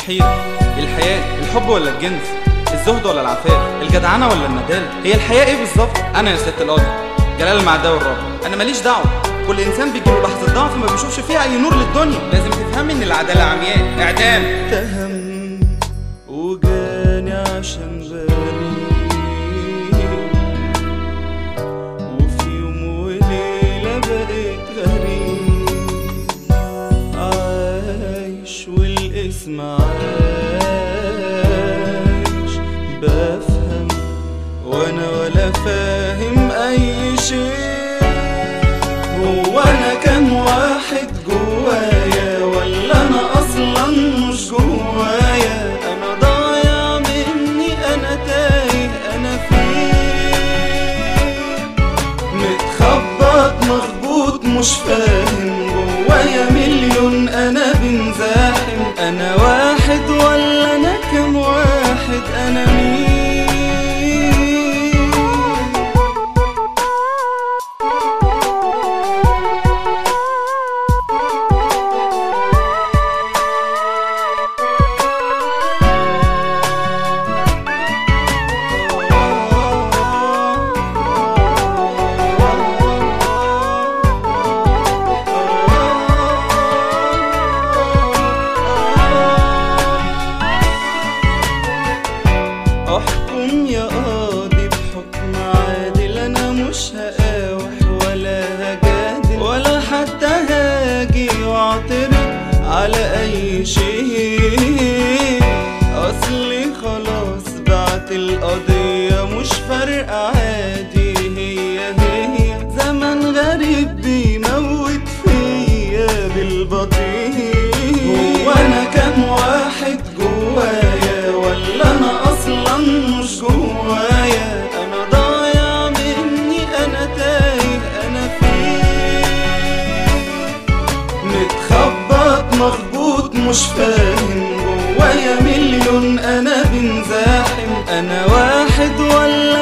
الحيرة الحياة الحب ولا الجنس الزهد ولا العفاف الجدعنة ولا الندالة هي الحياة ايه بالظبط انا يا ست القاضي جلال المعداوي الرابع انا ماليش دعوة كل انسان بيجيله لحظة ضعف ما بيشوفش فيها اي نور للدنيا لازم تفهمي ان العدالة عمياء اعدام اتهم وجاني عشان بريء وفي يوم وليلة بقيت غريب عايش والاسم عايش بفهم وانا ولا فاهم اي شيء هو انا كام واحد جوايا ولا انا اصلا مش جوايا انا ضايع مني انا تايه انا فين متخبط مخبوط مش فاهم جوايا مليون انا بنزاحم انا واحد ولا انا كام واحد انا مين احكم يا قاضي بحكم عادل انا مش هقاوح ولا هجادل ولا حتى هاجي واعترض على اي شيء اصلي خلاص بعت القضية مش فارقة عادي هي هي زمن غريب بيموت فيا بالبطيء هو انا كام واحد جوايا ولا انا اصلا مش جوايا انا ضايع مني انا تايه انا فين متخبط مخبوط مش فاهم جوايا مليون انا بنزاحم انا واحد ولا